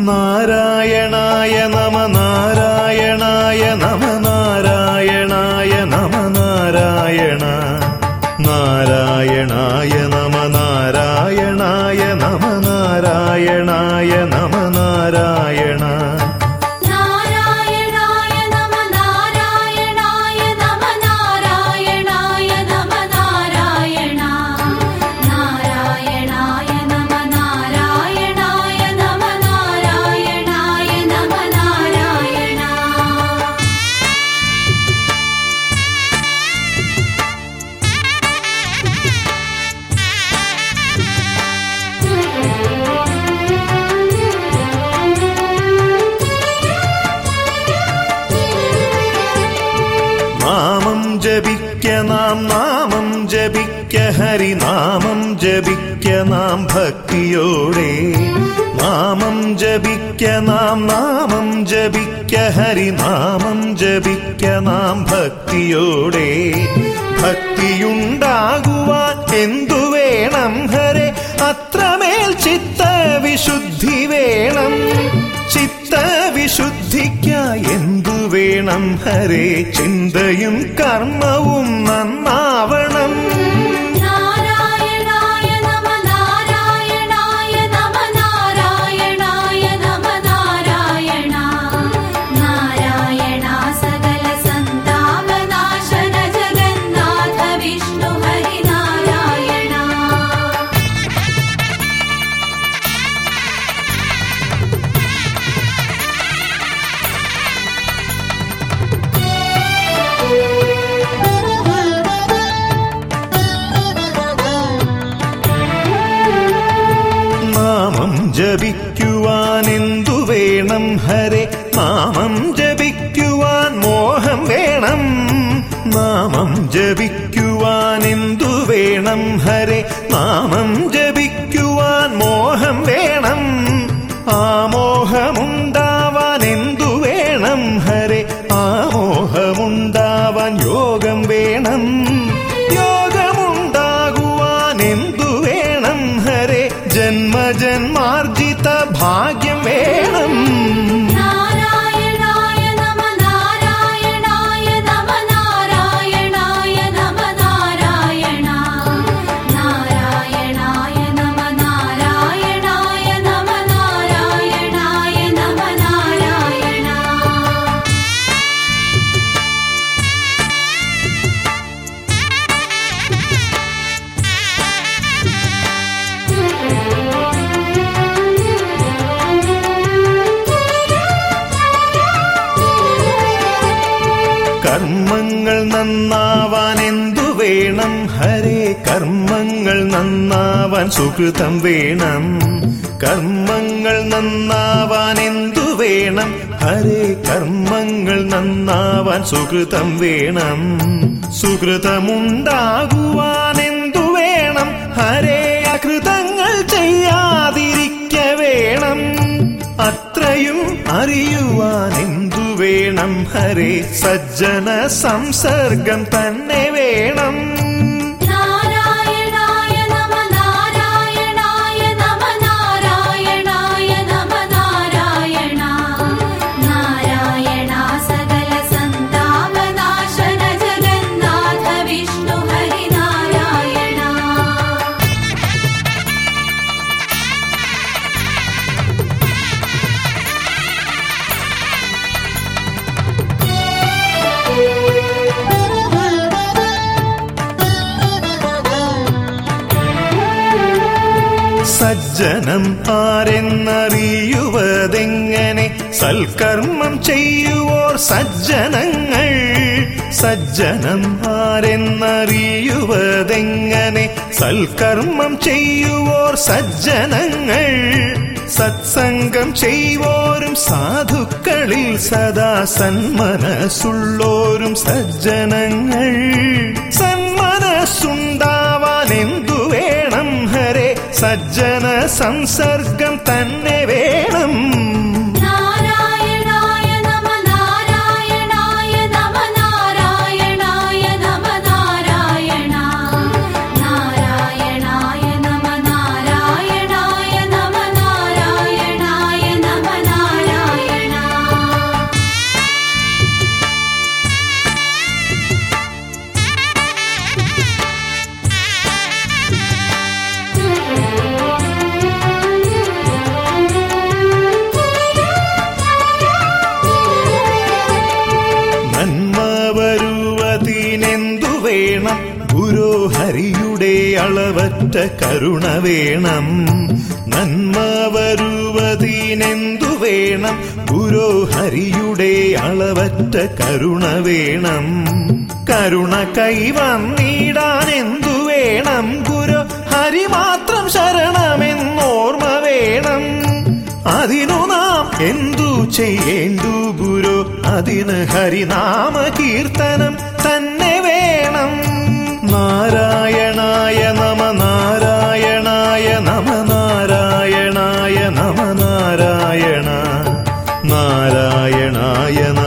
നാരായണായ നമ നാരായണായ നമ നാരായണായ നമ നാരായണ നാരായണായ നമ നാരായണായ നമ നാരായണായ നമ നാരായണ നാരായണായ നമ നാരായണായ നമ നാരായണായ നമ നാരായണ നാരായണായ നമ നാരായണായ നമ നാരായണായ നമ നാരായണ നാമം ജപിക്ക നാം നാമം ജപിക്ക ഹരിനാമം ജപിക്ക നാം ഭക്തിയോടെ നാമം ജപിക്ക നാം നാമം ജപിക്ക ഹരിനാമം ജപിക്ക നാം ഭക്തിയോടെ ഭക്തിയുണ്ടാകുവാൻ എന്തു വേണം ഹരെ അത്രമേൽ ചിത്തവിശുദ്ധി വേണം ചിത്തവിശുദ്ധിക്കായി എന്തു വേണം ഹരേ ചിന്തയും കർമ്മവും നന്നാവണം നാരായണായ നമ നാരായണായ നമ നാരായണായ നമ നാരായണ നാരായണ സകല സന്താപനാശന ജഗന്നാഥ വിഷ്ണു ഹരിനാരായണ നാമം ജപിക്കുവാൻ എന്തു വേണം ഹരെ നാമം ജപിക്കുവാൻ മോഹം വേണം നാമം ജപിക്കുവാൻ എന്തു വേണം ഹരെ നാമം ജപിക്കുവാൻ മോഹം വേണം ആ മോഹമുണ്ടാവാൻ എന്തു വേണം ഹരെ ആ മോഹമുണ്ടാവാൻ യോഗം വേണം യോഗമുണ്ടാകുവാൻ എന്തു വേണം ഹരെ ജന്മജന്മാർജിത ഭാഗ്യം വേണം നാരായണായ നമ നാരായണായ നമ നാരായണായ നമ നാരായണ നാരായണായ നമ നാരായണായ നമ നാരായണായ നമ നാരായണ കർമ്മങ്ങൾ നന്നാവാൻ എന്തു വേണം ഹരേ കർമ്മങ്ങൾ നന്നാവാൻ സുഹൃതം വേണം കർമ്മങ്ങൾ നന്നാവാൻ എന്തു വേണം ഹരേ കർമ്മങ്ങൾ നന്നാവാൻ സുഹൃതം വേണം സുഹൃതമുണ്ടാകുവാൻ എന്തു വേണം ഹരേ അകൃതങ്ങൾ ചെയ്യാതിരിക്ക വേണം അത്രയും അറിയുവാൻ എന്തു വേണം ഹരേ സജ്ജന സംസർഗം തന്നെ വേണം നാരായണായ നമ നാരായണായ നമ നാരായണായ നമ നാരായണ നാരായണ സകല സന്താപനാശന ജഗന്നാഥ വിഷ്ണു ഹരിനാരായണ സജ്ജനം ആരെന്നറിയുവതെങ്ങനെ സൽക്കർമ്മം ചെയ്യുവോർ സജ്ജനങ്ങൾ സജ്ജനം ആരെന്നറിയുവതെങ്ങനെ സൽക്കർമ്മം ചെയ്യുവോർ സജ്ജനങ്ങൾ സത്സംഗം ചെയ്വോരും സാധുക്കളിൽ സദാ സന്മനസ്സുള്ളോരും സജ്ജനങ്ങൾ സന്മനസ്സുണ്ടാവാൻ എന്തു വേണം ഹരെ സജ്ജന സംസർഗം തന്നെ വേണം നാരായണായ നമ നാരായണായ നമ നാരായണായ നമ നാരായണ നാരായണായ നമ നാരായണായ നമ നാരായണായ നമ ഹരിയുടെ അളവറ്റ കരുണ വേണം നന്മ വരുവതിനെന്തു വേണം ഗുരു ഹരിയുടെ അളവറ്റ കരുണ വേണം കരുണ കൈവന്നിടാൻ എന്തു വേണം ഗുരു ഹരി മാത്രം ശരണമെന്നോർമ്മ വേണം അതിനു നാം എന്തു ചെയ്യേണ്ടു ഗുരു അതിന് ഹരിനാമ കീർത്തനം തന്നെ വേണം നാരായണായ നമ നാരായണായ നമ നാരായണായ നമ നാരായണ നാരായണായ